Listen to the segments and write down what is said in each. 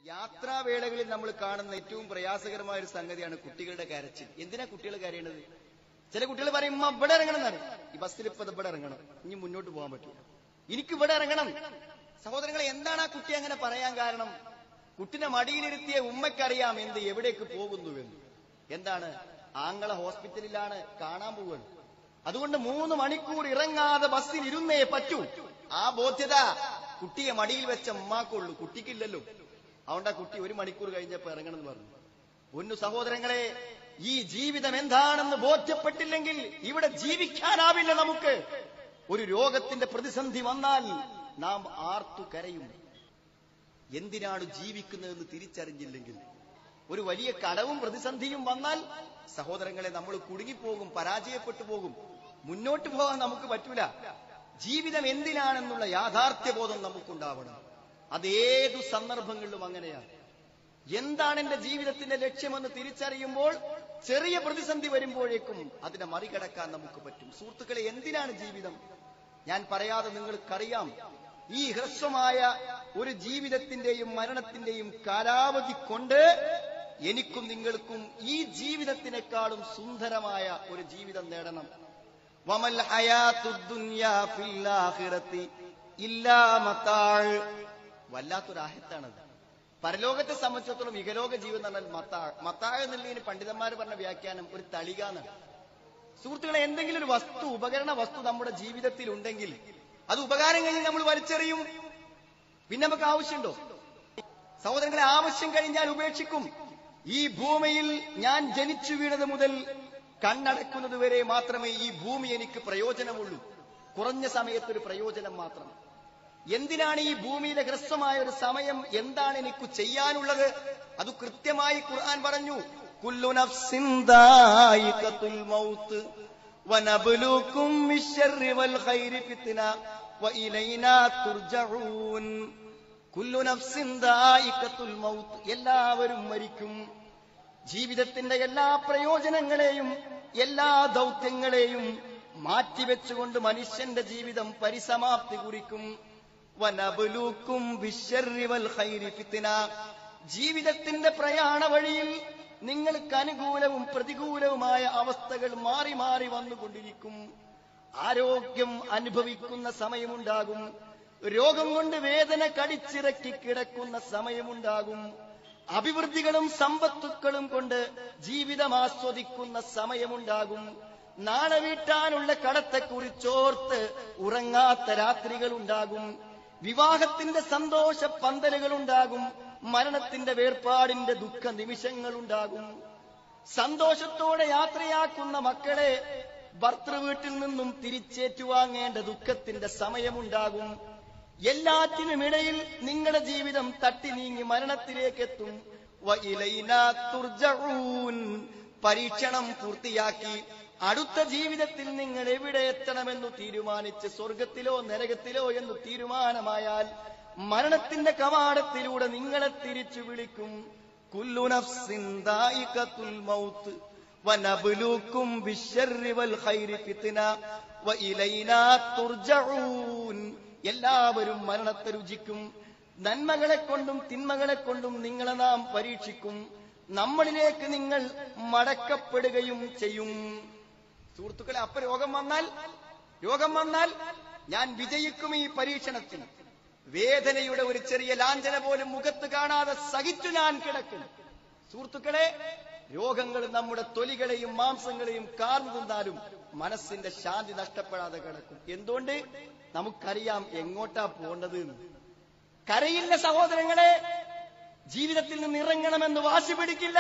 യാത്രാവേളകളിൽ നമ്മൾ കാണുന്ന ഏറ്റവും പ്രയാസകരമായ ഒരു സംഗതിയാണ് കുട്ടികളുടെ കരച്ചിൽ എന്തിനാ കുട്ടികൾ കരയണത് ചില കുട്ടികൾ പറയും "ഉമ്മ, ഇവിടെ ഇറങ്ങണം എന്നാണ് ഈ ബസ്സിൽ ഇപ്പൊ ഇവിടെ ഇറങ്ങണം ഇനി മുന്നോട്ട് പോകാൻ പറ്റില്ല എനിക്ക് ഇവിടെ ഇറങ്ങണം സഹോദരങ്ങളെ എന്താണ് ആ കുട്ടി അങ്ങനെ പറയാൻ കാരണം കുട്ടിനെ മടിയിലിരുത്തിയ ഉമ്മയ്ക്കറിയാം എന്ത് എവിടേക്ക് പോകുന്നുവെന്ന് എന്താണ് ആങ്ങള ഹോസ്പിറ്റലിലാണ് കാണാൻ പോവുകയാണ് അതുകൊണ്ട് മൂന്ന് മണിക്കൂർ ഇറങ്ങാതെ ബസ്സിൽ ഇരുന്നേ പറ്റൂ ആ ബോധ്യത കുട്ടിയെ മടിയിൽ വെച്ച ഉമ്മാക്കുള്ളൂ കുട്ടിക്കില്ലല്ലോ അതുകൊണ്ട് ആ കുട്ടി ഒരു മണിക്കൂർ കഴിഞ്ഞപ്പോ ഇറങ്ങണം എന്ന് പറഞ്ഞു ഒന്നു സഹോദരങ്ങളെ ഈ ജീവിതം എന്താണെന്ന് ബോധ്യപ്പെട്ടില്ലെങ്കിൽ ഇവിടെ ജീവിക്കാനാവില്ല നമുക്ക് ഒരു രോഗത്തിന്റെ പ്രതിസന്ധി വന്നാൽ നാം ആർത്തു കരയും എന്തിനാണ് ജീവിക്കുന്നതെന്ന് തിരിച്ചറിഞ്ഞില്ലെങ്കിൽ ഒരു വലിയ കടവും പ്രതിസന്ധിയും വന്നാൽ സഹോദരങ്ങളെ നമ്മൾ കുടുങ്ങിപ്പോകും പരാജയപ്പെട്ടു പോകും മുന്നോട്ട് പോകാൻ നമുക്ക് പറ്റൂല ജീവിതം എന്തിനാണെന്നുള്ള യാഥാർത്ഥ്യബോധം നമുക്കുണ്ടാവണം അതേതു സന്ദർഭങ്ങളിലും അങ്ങനെയാണ് എന്താണ് എന്റെ ജീവിതത്തിന്റെ ലക്ഷ്യമെന്ന് തിരിച്ചറിയുമ്പോൾ ചെറിയ പ്രതിസന്ധി വരുമ്പോഴേക്കും അതിനെ മറികടക്കാൻ നമുക്ക് പറ്റും സുഹൃത്തുക്കളെ എന്തിനാണ് ജീവിതം ഞാൻ പറയാതെ നിങ്ങൾക്കറിയാം ഈ ഹ്രസ്വമായ ഒരു ജീവിതത്തിന്റെയും മരണത്തിന്റെയും കാലാവധി കൊണ്ട് എനിക്കും നിങ്ങൾക്കും ഈ ജീവിതത്തിനേക്കാളും സുന്ദരമായ ഒരു ജീവിതം നേടണം വമൽ ഹയാത്തുദ്ദുന്യാ ഫിൽ ആഖിറത്തി ഇല്ലാ മത്താൾ വല്ലാത്തൊരാഹത്താണത് പരലോകത്തെ സംബന്ധിച്ചിടത്തോളം ഇഹലോക ജീവിതം എന്ന് പറഞ്ഞാൽ മത്താഴ് മത്താഴ് എന്നുള്ളതിന് പണ്ഡിതന്മാർ പറഞ്ഞ വ്യാഖ്യാനം ഒരു തളിക എന്നാണ് സുഹൃത്തുക്കളെ എന്തെങ്കിലും ഒരു വസ്തു ഉപകരണ വസ്തു നമ്മുടെ ജീവിതത്തിൽ ഉണ്ടെങ്കിൽ അത് ഉപകാരം കഴിഞ്ഞ് നമ്മൾ വലിച്ചെറിയും പിന്നെ നമുക്ക് ആവശ്യമുണ്ടോ സഹോദരങ്ങളെ ആവശ്യം കഴിഞ്ഞാൽ ഉപേക്ഷിക്കും ഈ ഭൂമിയിൽ ഞാൻ ജനിച്ചു വീണത് മുതൽ കണ്ണടക്കുന്നത് വരെ മാത്രമേ ഈ ഭൂമി എനിക്ക് പ്രയോജനമുള്ളൂ കുറഞ്ഞ സമയത്തൊരു പ്രയോജനം മാത്രം എന്തിനാണ് ഈ ഭൂമിയിലെ ഹ്രസ്വമായ ഒരു സമയം എന്താണ് എനിക്ക് ചെയ്യാനുള്ളത് അത് കൃത്യമായി ഖുർആൻ പറഞ്ഞു കുല്ലു നഫ്സിൻ ദായിഖത്തുൽ മൗത്ത് വനബ്ലൂക്കും ബിശ്ശർരി വൽ ഖൈരി ഫിത്ന വഇലൈനാ തുർജഊൻ കുല്ലു നഫ്സിൻ ദായിഖത്തുൽ മൗത്ത് എല്ലാവരും മരിക്കും ജീവിതത്തിന്റെ എല്ലാ പ്രയോജനങ്ങളെയും എല്ലാ ദൗത്യങ്ങളെയും മാറ്റിവെച്ചുകൊണ്ട് മനുഷ്യന്റെ ജീവിതം പരിസമാപ്തി കുറിക്കും വനബുലൂക്കും ബിശ്ശർരി വൽ ഖൈരി ഫിത്ന ജീവിതത്തിന്റെ പ്രയാണ വഴിയിൽ നിങ്ങൾക്ക് അനുകൂലവും പ്രതികൂലവുമായ അവസ്ഥകൾ മാറി മാറി വന്നുകൊണ്ടിരിക്കും ആരോഗ്യം അനുഭവിക്കുന്ന സമയമുണ്ടാകും രോഗം കൊണ്ട് വേദന കടിച്ചിറക്കി കിടക്കുന്ന സമയമുണ്ടാകും അഭിവൃദ്ധികളും സമ്പത്തുക്കളും കൊണ്ട് ജീവിതം ആസ്വദിക്കുന്ന സമയമുണ്ടാകും നാളെ വീട്ടാനുള്ള കടത്തെക്കുറിച്ചോർത്ത് ഉറങ്ങാത്ത രാത്രികൾ ഉണ്ടാകും വിവാഹത്തിന്റെ സന്തോഷ പന്തലുകൾ ഉണ്ടാകും മരണത്തിന്റെ വേർപാടിന്റെ ദുഃഖ നിമിഷങ്ങൾ ഉണ്ടാകും സന്തോഷത്തോടെ യാത്രയാക്കുന്ന മക്കളെ ഭർത്തൃവീട്ടിൽ നിന്നും തിരിച്ചേറ്റുവാങ്ങേണ്ട ദുഃഖത്തിന്റെ സമയമുണ്ടാകും എല്ലാറ്റിനുമിടയിൽ നിങ്ങളുടെ ജീവിതം തട്ടി നീങ്ങി മരണത്തിലേക്ക് എത്തും വഇലൈനാ തുർജഊൻ പരീക്ഷണം പൂർത്തിയാക്കി അടുത്ത ജീവിതത്തിൽ നിങ്ങൾ എവിടെ എത്തണമെന്നു തീരുമാനിച്ച് സ്വർഗത്തിലോ നരകത്തിലോ എന്ന് തീരുമാനമായാൽ മരണത്തിന്റെ കവാടത്തിലൂടെ നിങ്ങളെ തിരിച്ചു വിളിക്കും കുല്ലു നഫ്സിൻ ദായിഖത്തുൽ മൗത്ത് വനബ്ലൂക്കും ബിശ്ശർരി വൽ ഖൈരി ഫിത്ന വഇലൈനാ തുർജഊൻ എല്ലാവരും മരണത്തെ രുചിക്കും നന്മകളെ കൊണ്ടും തിന്മകളെ കൊണ്ടും നിങ്ങളെ നാം പരീക്ഷിക്കും നമ്മളിലേക്ക് നിങ്ങൾ മടക്കപ്പെടുകയും ചെയ്യും സുഹൃത്തുക്കളെ അപ്പൊ രോഗം വന്നാൽ രോഗം വന്നാൽ ഞാൻ വിജയിക്കും ഈ പരീക്ഷണത്തിൽ വേദനയുടെ ഒരു ചെറിയ ലാഞ്ചന പോലും മുഖത്ത് കാണാതെ സഹിച്ചു ഞാൻ കിടക്കും സുഹൃത്തുക്കളെ രോഗങ്ങൾ നമ്മുടെ തൊലികളെയും മാംസങ്ങളെയും കാർന്നു തിന്നാലും മനസ്സിന്റെ ശാന്തി നഷ്ടപ്പെടാതെ കിടക്കും എന്തുകൊണ്ട് നമുക്കറിയാം എങ്ങോട്ടാ പോകേണ്ടത് എന്ന്. കരയില്ല സഹോദരങ്ങളെ ജീവിതത്തിൽ നിന്ന് ഇറങ്ങണമെന്ന് വാശി പിടിക്കില്ല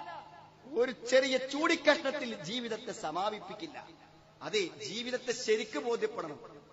ഒരു ചെറിയ ചൂടിക്കഷ്ണത്തിൽ ജീവിതത്തെ സമാപിപ്പിക്കില്ല അതെ ജീവിതത്തെ ശരിക്ക് ബോധ്യപ്പെടണം